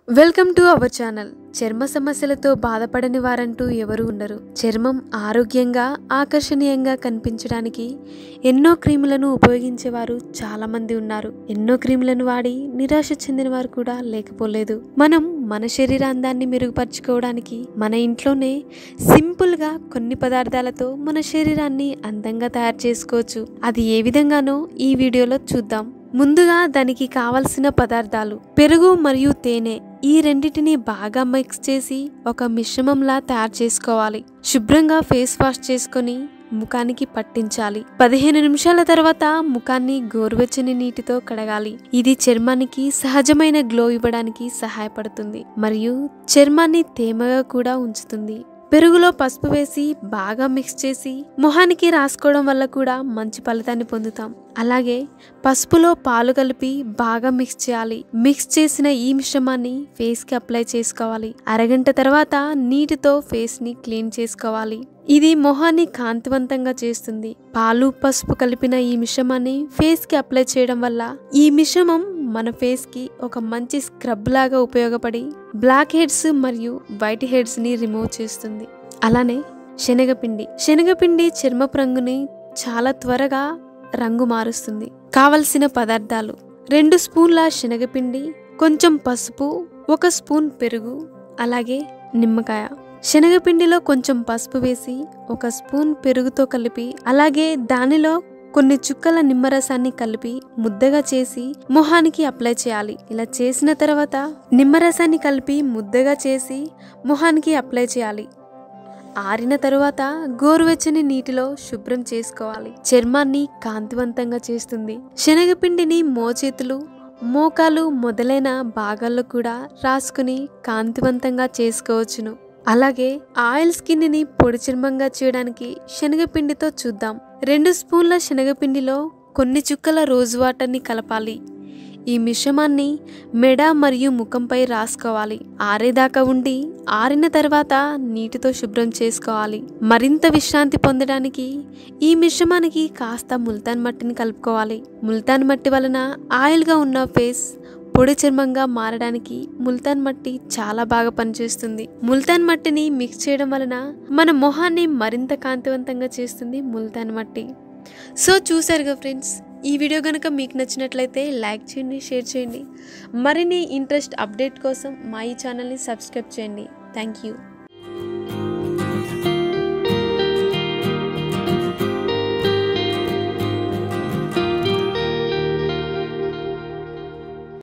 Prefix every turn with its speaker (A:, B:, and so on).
A: welcome to our channel చర్మ సమస్యలతో బాధపడని వారంటూ ఎవరు ఉండరు చర్మం ఆరోగ్యంగా ఆకర్షణీయంగా కనిపించడానికి ఎన్నో క్రీములను ఉపయోగించేవారు చాలా మంది ఉన్నారు ఎన్నో క్రీములను వాడి నిరాశ చెందిన వారు కూడా లేకపోలేదు మనం మన శరీరాందాన్ని మెరుగుపరుచుకోవడానికి మన ఇంట్లోనే సింపుల్గా కొన్ని పదార్థాలతో మన శరీరాన్ని అందంగా తయారు చేసుకోవచ్చు అది ఏ విధంగానో ఈ వీడియోలో చూద్దాం ముందుగా దానికి కావలసిన పదార్థాలు పెరుగు మరియు తేనె ఈ రెండింటిని బాగా మిక్స్ చేసి ఒక మిశ్రమంలా తయారు చేసుకోవాలి శుభ్రంగా ఫేస్ వాష్ చేసుకొని ముఖానికి పట్టించాలి పదిహేను నిమిషాల తర్వాత ముఖాన్ని గోరువెచ్చని నీటితో కడగాలి ఇది చర్మానికి సహజమైన గ్లో ఇవ్వడానికి సహాయపడుతుంది మరియు చర్మాన్ని తేమగా కూడా ఉంచుతుంది పెరుగులో పసుపు వేసి బాగా మిక్స్ చేసి మొహానికి రాసుకోవడం వల్ల కూడా మంచి ఫలితాన్ని పొందుతాం అలాగే పసుపులో పాలు కలిపి బాగా మిక్స్ చేయాలి మిక్స్ చేసిన ఈ మిశ్రమాన్ని ఫేస్ కి అప్లై చేసుకోవాలి అరగంట తర్వాత నీటితో ఫేస్ ని క్లీన్ చేసుకోవాలి ఇది మొహాన్ని కాంతివంతంగా చేస్తుంది పాలు పసుపు కలిపిన ఈ మిశ్రమాన్ని ఫేస్ కి అప్లై చేయడం వల్ల ఈ మిశ్రమం మన ఫేస్ కి ఒక మంచి స్క్రబ్ లాగా ఉపయోగపడి బ్లాక్ హెడ్స్ మరియు వైట్ హెడ్స్ ని రిమూవ్ చేస్తుంది అలానే శనగపిండి శనగపిండి చర్మపు రంగుని చాలా త్వరగా రంగు మారుస్తుంది కావలసిన పదార్థాలు రెండు స్పూన్ల శనగపిండి కొంచెం పసుపు ఒక స్పూన్ పెరుగు అలాగే నిమ్మకాయ శనగపిండిలో కొంచెం పసుపు వేసి ఒక స్పూన్ పెరుగుతో కలిపి అలాగే దానిలో కొన్ని చుక్కల నిమ్మరసాన్ని కలిపి ముద్దగా చేసి మొహానికి అప్లై చేయాలి ఇలా చేసిన తర్వాత నిమ్మరసాన్ని కలిపి ముద్దగా చేసి మొహానికి అప్లై చేయాలి ఆరిన తరువాత గోరువెచ్చని నీటిలో శుభ్రం చేసుకోవాలి చర్మాన్ని కాంతివంతంగా చేస్తుంది శనగపిండిని మోచేతులు మోకాలు మొదలైన భాగాల్లో కూడా రాసుకుని కాంతివంతంగా చేసుకోవచ్చును అలాగే ఆయిల్ స్కిన్ని పొడి చర్మంగా చేయడానికి శనగపిండితో చూద్దాం రెండు స్పూన్ల శనగపిండిలో కొన్ని చుక్కల రోజ్ వాటర్ని కలపాలి ఈ మిశ్రమాన్ని మెడ మరియు ముఖంపై రాసుకోవాలి ఆరేదాకా ఉండి ఆరిన తర్వాత నీటితో శుభ్రం చేసుకోవాలి మరింత విశ్రాంతి పొందడానికి ఈ మిశ్రమానికి కాస్త ముల్తాన్ మట్టిని కలుపుకోవాలి ముల్తాన్ మట్టి వలన ఆయిల్గా ఉన్న ఫేస్ పొడి చర్మంగా మారడానికి ముల్తాన్ మట్టి చాలా బాగా పనిచేస్తుంది ముల్తాన్ మట్టిని మిక్స్ చేయడం వలన మన మొహాన్ని మరింత కాంతివంతంగా చేస్తుంది ముల్తాన్ మట్టి సో చూసారుగా ఫ్రెండ్స్ ఈ వీడియో కనుక మీకు నచ్చినట్లయితే లైక్ చేయండి షేర్ చేయండి మరిన్ని ఇంట్రెస్ట్ అప్డేట్ కోసం మా ఈ ఛానల్ని సబ్స్క్రైబ్ చేయండి థ్యాంక్ యూ